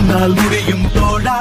உன்னால் முடியும் தோழா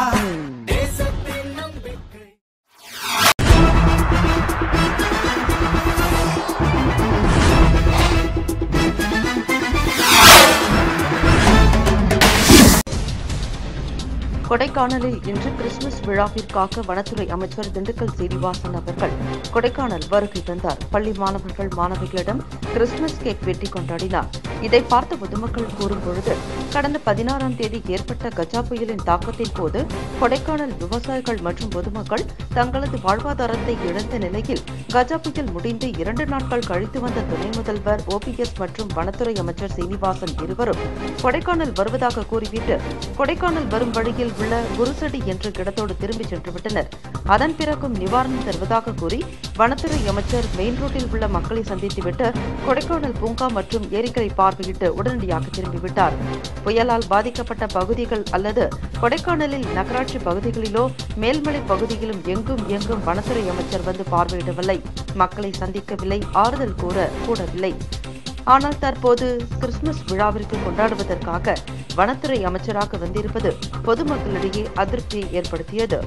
கொடைக்கானலில் இன்று கிறிஸ்துமஸ் விழாவிற்காக வனத்துறை அமைச்சர் திண்டுக்கல் சீனிவாசன் அவர்கள் கொடைக்கானல் வருகை தந்தார் பள்ளி மாணவர்கள் மாணவிகளிடம் கிறிஸ்துமஸ் கேக் வெட்டி கொண்டாடினார் இதை பார்த்த பொதுமக்கள் கூறும் பொழுது கடந்த பதினாறாம் தேதி ஏற்பட்ட கஜா புயலின் தாக்கத்தின் போது கொடைக்கானல் விவசாயிகள் மற்றும் பொதுமக்கள் தங்களது வாழ்வாதாரத்தை இழந்த நிலையில் கஜா புயல் முடிந்து இரண்டு நாட்கள் கழித்து வந்த துணை முதல்வர் ஓபிஎஸ் மற்றும் வனத்துறை அமைச்சர் சீனிவாசன் இருவரும் கொடைக்கானல் வருவதாக கூறிவிட்டு கொடைக்கானல் வரும் வழியில் உள்ள குருசடி என்ற இடத்தோடு திரும்பிச் சென்று விட்டனர் அதன் பிறகும் நிவாரணம் தருவதாக கூறி வனத்துறை அமைச்சர் மெயின் ரோட்டில் உள்ள மக்களை சந்தித்துவிட்டு கொடைக்கானல் பூங்கா மற்றும் ஏரிகளை பார்வையிட்டு உடனடியாக திரும்பிவிட்டார் புயலால் பாதிக்கப்பட்ட பகுதிகள் அல்லது கொடைக்கானலில் நகராட்சி பகுதிகளிலோ மேல்மலை பகுதியிலும் எங்கும் எங்கும் வனத்துறை அமைச்சர் வந்து பார்வையிடவில்லை மக்களை சந்திக்கவில்லை ஆறுதல் கூற கூடவில்லை ஆனால் தற்போது கிறிஸ்துமஸ் விழாவிற்கு கொண்டாடுவதற்காக வனத்துறை அமைச்சராக வந்திருப்பது பொதுமக்களிடையே அதிருப்தியை ஏற்படுத்தியது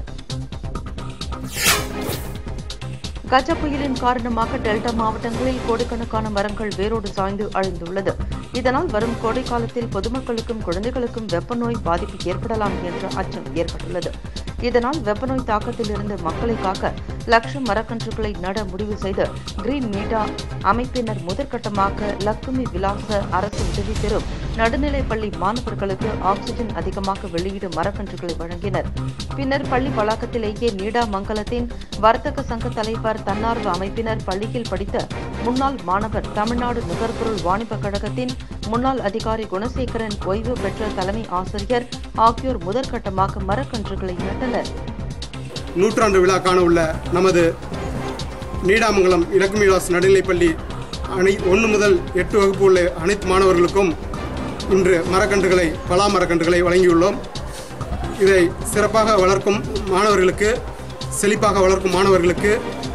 கஜ புயலின் காரணமாக டெல்டா மாவட்டங்களில் கோடிக்கணக்கான மரங்கள் வேரோடு சாய்ந்து அழிந்துள்ளது இதனால் வரும் கோடை காலத்தில் பொதுமக்களுக்கும் குழந்தைகளுக்கும் வெப்ப நோய் பாதிப்பு ஏற்படலாம் என்ற அச்சம் ஏற்பட்டுள்ளது இதனால் வெப்பநோய் தாக்கத்திலிருந்து மக்களை காக்க லட்சம் மரக்கன்றுகளை நட முடிவு செய்து கிரீன் மீடியா அமைப்பினர் முதற்கட்டமாக லக்குமி விலாச அரசு உதவி பெறும் நடுநிலைப்பள்ளி மாணவர்களுக்கு ஆக்சிஜன் அதிகமாக வெளியிடும் மரக்கன்றுகளை வழங்கினர் பின்னர் பள்ளி வளாகத்திலேயே நீடா மங்கலத்தின் வர்த்தக சங்க தலைவர் தன்னார்வ அமைப்பினர் பள்ளியில் படித்த முன்னாள் மாணவர் தமிழ்நாடு நுகர்பொருள் வாணிப கழகத்தின் முன்னாள் அதிகாரி குணசேகரன் ஓய்வு பெற்ற தலைமை ஆசிரியர் ஆகியோர் முதற்கட்டமாக மரக்கன்றுகளை நட்டனர் நூற்றாண்டு விழா காண உள்ள நமது நீடாமங்கலம் இலக்குமி விலாஸ் நடுநிலைப்பள்ளி அனை ஒன்று முதல் எட்டு வகுப்பு உள்ள அனைத்து மாணவர்களுக்கும் இன்று மரக்கன்றுகளை பலா மரக்கன்றுகளை வழங்கியுள்ளோம் இதை சிறப்பாக வளர்க்கும் மாணவர்களுக்கு செழிப்பாக வளர்க்கும் மாணவர்களுக்கு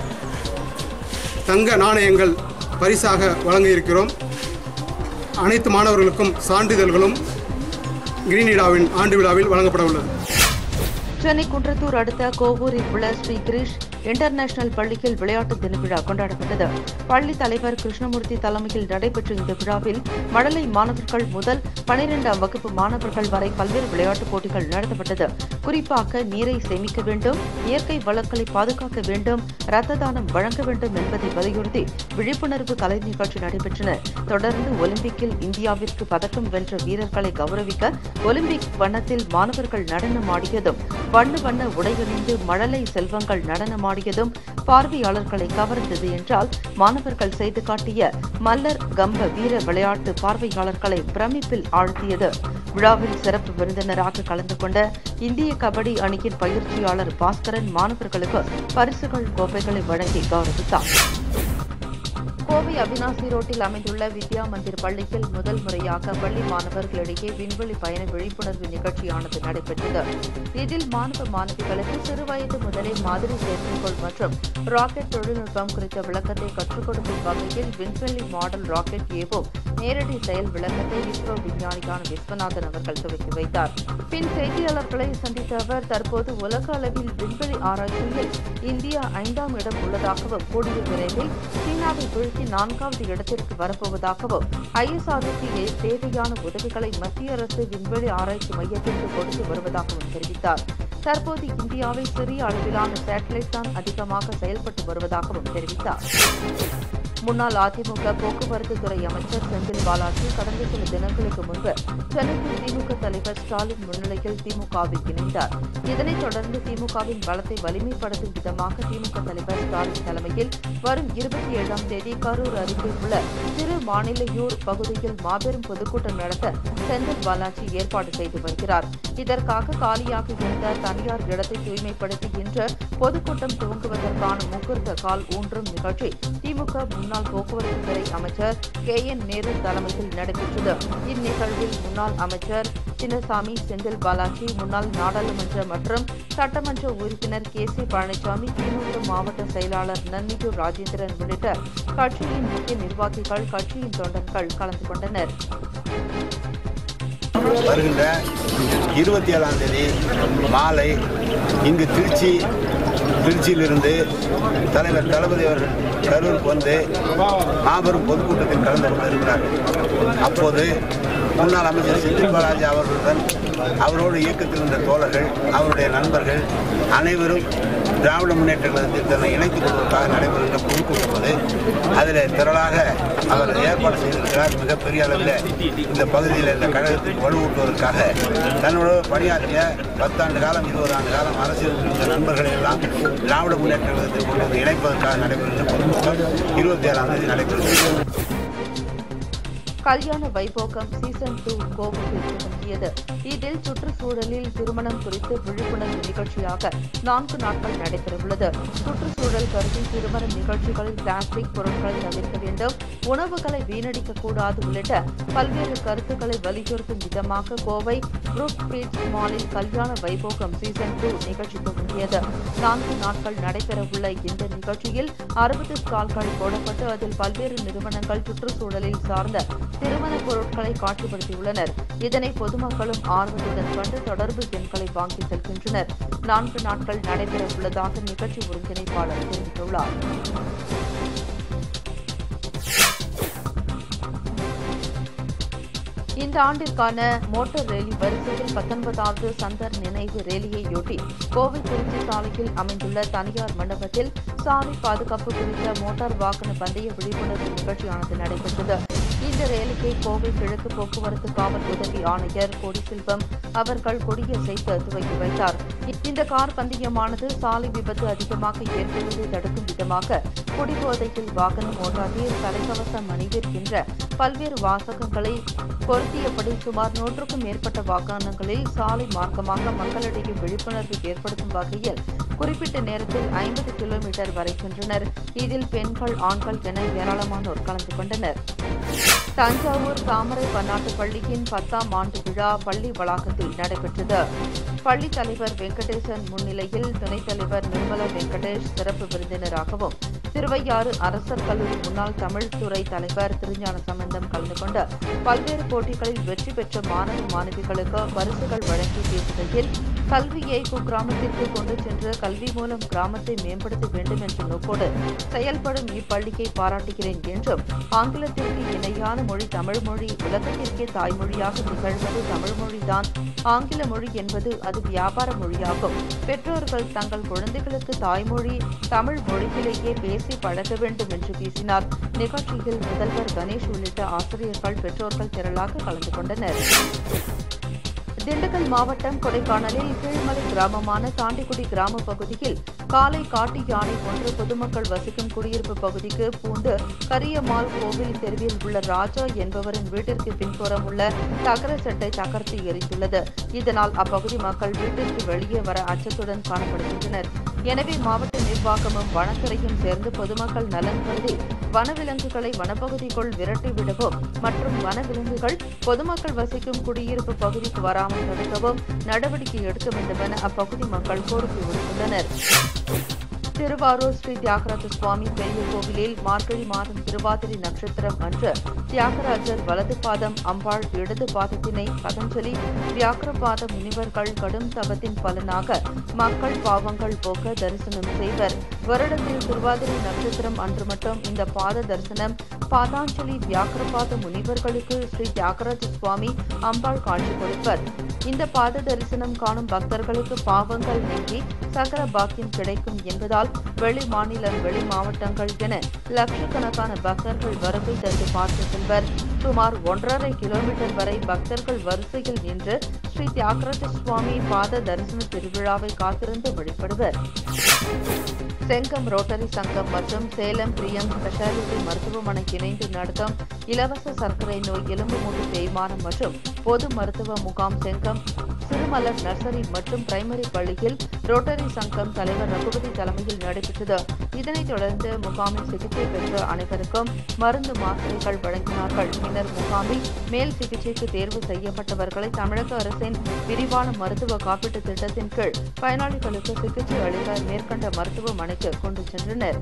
தங்க நாணயங்கள் பரிசாக வழங்க இருக்கிறோம் அனைத்து மாணவர்களுக்கும் சான்றிதழ்களும் கிரீனிடாவின் ஆண்டு விழாவில் வழங்கப்பட உள்ளது சென்னை குன்றத்தூர் அடுத்த கோவூரில் உள்ள ஸ்ரீ கிரீஷ் இன்டர்நேஷனல் பள்ளியில் விளையாட்டு தின விழா கொண்டாடப்பட்டது பள்ளி தலைவர் கிருஷ்ணமூர்த்தி தலைமையில் நடைபெற்ற இந்த விழாவில் மழலை மாணவர்கள் முதல் பனிரெண்டாம் வகுப்பு மாணவர்கள் வரை பல்வேறு விளையாட்டுப் போட்டிகள் நடத்தப்பட்டது குறிப்பாக நீரை சேமிக்க வேண்டும் இயற்கை வளங்களை பாதுகாக்க வேண்டும் இரத்த தானம் வழங்க வேண்டும் என்பதை வலியுறுத்தி விழிப்புணர்வு கலை நிகழ்ச்சி நடைபெற்றன தொடர்ந்து ஒலிம்பிக்கில் இந்தியாவிற்கு பதக்கம் வென்ற வீரர்களை கௌரவிக்க ஒலிம்பிக் வண்ணத்தில் மாணவர்கள் நடனமாடியதும் வண்ண வண்ண உடையணிந்து மழலை செல்வங்கள் நடனமாடியதும் பார்வையாளர்களை கவர்ந்தது என்றால் மாணவர்கள் செய்து காட்டிய மல்லர் கம்ப வீர விளையாட்டு பார்வையாளர்களை பிரமிப்பில் ஆழ்த்தியது விழாவில் சிறப்பு விருந்தினராக கலந்து கொண்ட இந்திய கபடி அணியின் பயிற்சியாளர் பாஸ்கரன் மாணவர்களுக்கு பரிசுகள் கோப்பைகளை வழங்கி கௌரவித்தார் கோவை அவினாசி ரோட்டில் அமைந்துள்ள வித்யா மந்திர் பள்ளியில் முதல் முறையாக பள்ளி மாணவர்களிடையே விண்வெளி பயண விழிப்புணர்வு நிகழ்ச்சியானது நடைபெற்றது இதில் மாணவ மாணவிகளுக்கு சிறுவயது முதலே மாதிரி செயற்கைக்கோள் மற்றும் ராக்கெட் தொழில்நுட்பம் குறித்த விளக்கத்தை கற்றுக் கொடுக்கும் வகையில் விண்வெளி மாடல் ராக்கெட் ஏவும் நேரடி செயல் விளக்கத்தை இஸ்ரோ விஞ்ஞானியான விஸ்வநாதன் அவர்கள் துவக்கி வைத்தார் பின் செய்தியாளர்களை சந்தித்த அவர் தற்போது உலக அளவில் விண்வெளி ஆராய்ச்சியில் இந்தியா ஐந்தாம் இடம் உள்ளதாகவும் கூடிய விரைவில் சீனாவை வீழ்த்தி நான்காவது இடத்திற்கு வரப்போவதாகவும் ஐஎஸ்ஆர்ஓக்கு தேவையான உதவிகளை மத்திய அரசு விண்வெளி ஆராய்ச்சி மையத்திற்கு கொடுத்து வருவதாகவும் தெரிவித்தார் தற்போது இந்தியாவில் சிறிய அளவிலான சேட்டலைட் தான் அதிகமாக செயல்பட்டு வருவதாகவும் தெரிவித்தார் முன்னாள் அதிமுக போக்குவரத்து துறை அமைச்சர் செந்தில் பாலாஜி கடந்த சில தினங்களுக்கு முன்பு சென்னையில் திமுக தலைவர் ஸ்டாலின் முன்னிலையில் திமுகவில் இணைந்தார் இதனைத் தொடர்ந்து திமுகவின் பலத்தை வலிமைப்படுத்தும் விதமாக திமுக தலைவர் ஸ்டாலின் தலைமையில் வரும் இருபத்தி ஏழாம் தேதி கரூர் அருகே உள்ள திரு மாநிலையூர் பகுதியில் மாபெரும் பொதுக்கூட்டம் நடத்த செந்தில் பாலாஜி ஏற்பாடு செய்து வருகிறார் இதற்காக காலியாக இருந்த தனியார் இடத்தை தூய்மைப்படுத்தி இன்று பொதுக்கூட்டம் துவங்குவதற்கான முகூர்த்த கால் ஊன்றும் நிகழ்ச்சி திமுக முன்னாள் போக்குவரத்து துறை அமைச்சர் கே என் நேரு தலைமையில் நடைபெற்றது இந்நிகழ்வில் முன்னாள் அமைச்சர் சின்னசாமி செந்தில் பாலாஜி முன்னாள் நாடாளுமன்ற மற்றும் சட்டமன்ற உறுப்பினர் கே சி பழனிசாமி திமுக மாவட்ட செயலாளர் நன்னியூர் ராஜேந்திரன் உள்ளிட்ட கட்சியின் முக்கிய நிர்வாகிகள் கட்சியின் தொண்டர்கள் கலந்து கொண்டனர் வருகின்ற இருபத்தி ஏழாம் தேதி மாலை இங்கு திருச்சி திருச்சியிலிருந்து தலைவர் தளபதி அவர்கள் கரூருக்கு வந்து மாபெரும் பொதுக்கூட்டத்தில் கலந்து கொண்டு இருக்கிறார்கள் அப்போது முன்னாள் அமைச்சர் செந்தில் பாலாஜி அவர்களுடன் அவரோடு இயக்கத்தில் இருந்த தோழர்கள் அவருடைய நண்பர்கள் அனைவரும் திராவிட முன்னேற்ற கழகத்தில் தன்னை இணைத்துக் கொள்வதற்காக நடைபெறுகின்ற பொதுக்கூட்டம் அது அதில் திரளாக அவர் ஏற்பாடு செய்திருக்கிறார் மிகப்பெரிய அளவில் இந்த பகுதியில் இந்த கழகத்துக்கு வலுவூட்டுவதற்காக தன்னோட பணியாற்றிய பத்தாண்டு காலம் இருபது ஆண்டு காலம் அரசியல் இருந்த நண்பர்களை எல்லாம் திராவிட முன்னேற்ற கழகத்தில் கொண்டு வந்து இணைப்பதற்காக நடைபெறுகின்ற பொதுக்கூட்டம் இருபத்தி ஏழாம் தேதி நடைபெறுகிறது கல்யாண வைபோகம் சீசன் டூ கோவையில் துவங்கியது இதில் சுற்றுச்சூழலில் திருமணம் குறித்து விழிப்புணர்வு நிகழ்ச்சியாக நான்கு நாட்கள் நடைபெறவுள்ளது சுற்றுச்சூழல் கருதி திருமண நிகழ்ச்சிகளில் பிளாஸ்டிக் பொருட்களை தவிர்க்க வேண்டும் உணவுகளை வீணடிக்க கூடாது உள்ளிட்ட பல்வேறு கருத்துக்களை வலியுறுத்தும் விதமாக கோவை புரூக் பீச் மாலில் கல்யாண வைபோகம் சீசன் டூ நிகழ்ச்சி துவங்கியது நான்கு நாட்கள் நடைபெறவுள்ள இந்த நிகழ்ச்சியில் அறுபது ஸ்டால்கள் போடப்பட்டு அதில் பல்வேறு நிறுவனங்கள் சுற்றுச்சூழலில் சார்ந்த திருமண பொருட்களை காட்சிப்படுத்தியுள்ளனர் இதனை பொதுமக்களும் ஆர்வத்துடன் கண்டு தொடர்பு எண்களை வாங்கி செல்கின்றனர் நான்கு நாட்கள் நடைபெற உள்ளதாக நிகழ்ச்சி ஒருங்கிணைப்பாளர் தெரிவித்துள்ளார் இந்த ஆண்டிற்கான மோட்டார் ரேலி வரிசையில் பத்தொன்பதாவது சந்தர் நினைவு ரேலியையொட்டி கோவை திருச்சி சாலையில் அமைந்துள்ள தனியார் மண்டபத்தில் சாலை பாதுகாப்பு குறித்த மோட்டார் வாகன பந்தய விழிப்புணர்வு நிகழ்ச்சியானது நடைபெற்றது இந்த ரேலியை கோவை கிழக்கு போக்குவரத்து காவல் உதவி ஆணையர் கொடிசெல்வம் அவர்கள் கொடியசைத்து துவக்கி வைத்தார் இந்த கார் பந்தயமானது சாலை விபத்து அதிகமாக ஏற்படுவதை தடுக்கும் விதமாக குடிபோதையில் வாகனம் ஓட்டாதீர் தலைக்கவசம் அணிவிற்கின்ற பல்வேறு வாசகங்களை பொருத்தியபடி சுமார் நூற்றுக்கும் மேற்பட்ட வாகனங்களில் சாலை மார்க்கமாக மக்களிடையே விழிப்புணர்வு ஏற்படுத்தும் வகையில் குறிப்பிட்ட நேரத்தில் ஐம்பது கிலோமீட்டர் வரை சென்றனர் இதில் பெண்கள் ஆண்கள் என ஏராளமானோர் கலந்து கொண்டனர் தஞ்சாவூர் தாமரை பன்னாட்டு பள்ளியின் பத்தாம் ஆண்டு விழா பள்ளி வளாகத்தில் நடைபெற்றது பள்ளி தலைவர் வெங்கடேசன் முன்னிலையில் துணைத் தலைவர் நிர்மலா வெங்கடேஷ் சிறப்பு விருந்தினராகவும் திருவையாறு அரசர் கல்லூரி முன்னாள் தமிழ் துறை தலைவர் திருஞான சம்பந்தம் கலந்து கொண்டு பல்வேறு போட்டிகளில் வெற்றி பெற்ற மாணவ மாணவிகளுக்கு பரிசுகள் வழங்கி பேசுகையில் கல்வியை குக்கிராமத்திற்கு கொண்டு சென்று கல்வி மூலம் கிராமத்தை மேம்படுத்த வேண்டும் என்ற நோக்கோடு செயல்படும் இப்பள்ளியை பாராட்டுகிறேன் என்றும் ஆங்கிலத்திற்கு இணையான மொழி தமிழ் மொழி உலகத்திற்கே தாய்மொழியாக திகழ்வது தமிழ் மொழிதான் ஆங்கில மொழி என்பது அது வியாபார மொழியாகும் பெற்றோர்கள் தங்கள் குழந்தைகளுக்கு தாய்மொழி தமிழ் மொழியிலேயே பேசி பழக வேண்டும் என்று பேசினார் நிகழ்ச்சியில் முதல்வர் கணேஷ் உள்ளிட்ட ஆசிரியர்கள் பெற்றோர்கள் திரளாக கலந்து கொண்டனர் திண்டுக்கல் மாவட்டம் கொடைக்கானலில் கீழ்மலை கிராமமான தாண்டிக்குடி கிராம பகுதியில் காலை காட்டு யானை ஒன்று பொதுமக்கள் வசிக்கும் குடியிருப்பு பகுதிக்கு பூண்டு கரியம்மாள் கோவில் தெருவில் உள்ள ராஜா என்பவரின் வீட்டிற்கு பின்புறம் உள்ள தகர செட்டை தகர்த்து எரிந்துள்ளது இதனால் அப்பகுதி மக்கள் வீட்டிற்கு வெளியே வர அச்சத்துடன் காணப்படுகின்றனர் எனவே மாவட்ட நிர்வாகமும் வனத்துறையும் சேர்ந்து பொதுமக்கள் நலன் கருதி வனவிலங்குகளை வனப்பகுதிக்குள் விரட்டிவிடவும் மற்றும் வனவிலங்குகள் பொதுமக்கள் வசிக்கும் குடியிருப்பு பகுதிக்கு வராமல் தடுக்கவும் நடவடிக்கை எடுக்க வேண்டும் என அப்பகுதி மக்கள் கோரிக்கை விடுத்துள்ளனர் திருவாரூர் ஸ்ரீ தியாகராஜ சுவாமி பெரிய கோவிலில் மார்கழி மாதம் திருவாதிரை நட்சத்திரம் அன்று தியாகராஜர் வலது பாதம் அம்பாள் இடது பாதத்தினை பதஞ்சலி வியாக்கிரபாத முனிவர்கள் கடும் தவத்தின் பலனாக மக்கள் பாவங்கள் போக்க தரிசனம் செய்வர் வருடத்தில் திருவாதிரை நட்சத்திரம் அன்று மட்டும் இந்த பாத தரிசனம் பாதாஞ்சலி வியாக்கிரபாத முனிவர்களுக்கு ஸ்ரீ தியாகராஜ சுவாமி அம்பாள் காட்சி கொடுப்பர் இந்த பாத தரிசனம் காணும் பக்தர்களுக்கு பாவங்கள் நீங்கி சகல பாக்கியம் கிடைக்கும் என்பதால் வெளி மாநிலம் வெளி மாவட்டங்கள் என லட்சக்கணக்கான பக்தர்கள் வருகை தந்து பார்த்து செல்வர் சுமார் ஒன்றரை கிலோமீட்டர் வரை பக்தர்கள் வரிசையில் நின்று ஸ்ரீ தியாகராஜ சுவாமி பாத தரிசன திருவிழாவை காத்திருந்து வழிபடுவர் செங்கம் ரோட்டரி சங்கம் மற்றும் சேலம் பிரியம் ஸ்பெஷாலிட்டி மருத்துவமனை இணைந்து நடத்தும் இலவச சர்க்கரை நோய் எலும்பு மூட்டு தேய்மானம் மற்றும் பொது மருத்துவ முகாம் செங்கம் சிறுமலர் நர்சரி மற்றும் பிரைமரி பள்ளியில் ரோட்டரி சங்கம் தலைவர் ரகுபதி தலைமையில் நடைபெற்றது இதனைத் தொடர்ந்து முகாமில் சிகிச்சை பெற்ற அனைவருக்கும் மருந்து மாத்திரைகள் வழங்கினார்கள் பின்னர் முகாமில் மேல் சிகிச்சைக்கு தேர்வு செய்யப்பட்டவர்களை தமிழக அரசின் விரிவான மருத்துவ காப்பீட்டு திட்டத்தின் கீழ் பயனாளிகளுக்கு சிகிச்சை அளிக்க மேற்கண்ட மருத்துவமனைக்கு கொண்டு சென்றனர்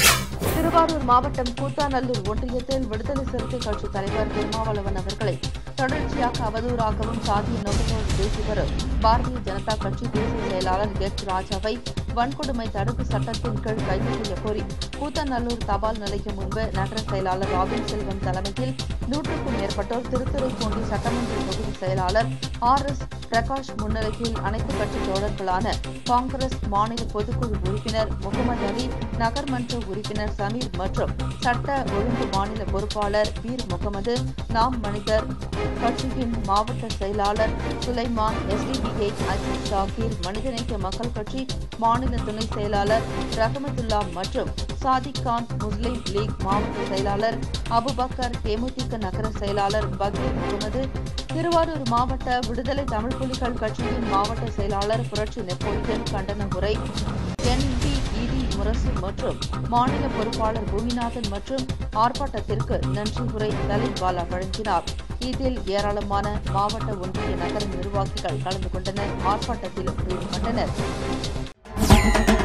திருவாரூர் மாவட்டம் கூத்தாநல்லூர் ஒன்றியத்தில் விடுதலை சிறுத்தை கட்சி தலைவர் திருமாவளவன் அவர்களை தொடர்ச்சியாக அவதூறாகவும் சாதிய நோக்கத்தோடு பேசி வரும் பாரதிய ஜனதா கட்சி தேசிய செயலாளர் எச் ராஜாவை வன்கொடுமை தடுப்பு சட்டத்தின் கீழ் கைது செய்ய கோரி கூத்தநல்லூர் தபால் நிலையம் முன்பு நகர செயலாளர் ராபின் செல்வம் தலைமையில் நூற்றுக்கும் மேற்பட்டோர் திருத்துறைப்பூண்டி சட்டமன்ற தொகுதி செயலாளர் ஆர் எஸ் பிரகாஷ் முன்னிலையில் அனைத்து கட்சி தோழர்களான காங்கிரஸ் மாநில பொதுக்குழு உறுப்பினர் முகமது அலி நகர்மன்ற உறுப்பினர் சமீர் மற்றும் சட்ட ஒழுங்கு மாநில பொறுப்பாளர் பீர் முகமது நாம் மனிதர் கட்சியின் மாவட்ட செயலாளர் சுலைமான் எஸ்டிபிஐ அஜித் சாகீர் மனிதநேய மக்கள் கட்சி மாநில துணை செயலாளர் ரஹமத்துல்லா மற்றும் சாதிக் கான் முஸ்லிம் லீக் மாவட்ட செயலாளர் அபுபக்கர் தேமுதிக நகர செயலாளர் பகீர் முகமது திருவாரூர் மாவட்ட விடுதலை தமிழ் புலிகள் கட்சியின் மாவட்ட செயலாளர் புரட்சி நெப்போலியன் கண்டன உரை என்பிஇடி முரசு மற்றும் மாநில பொறுப்பாளர் பூமிநாதன் மற்றும் ஆர்ப்பாட்டத்திற்கு நன்றி உரை தலித் பாலா வழங்கினார் இதில் ஏராளமான மாவட்ட ஒன்றிய நகர நிர்வாகிகள் கலந்து கொண்டனர் ஆர்ப்பாட்டத்திலும் ஈடுபட்டனர்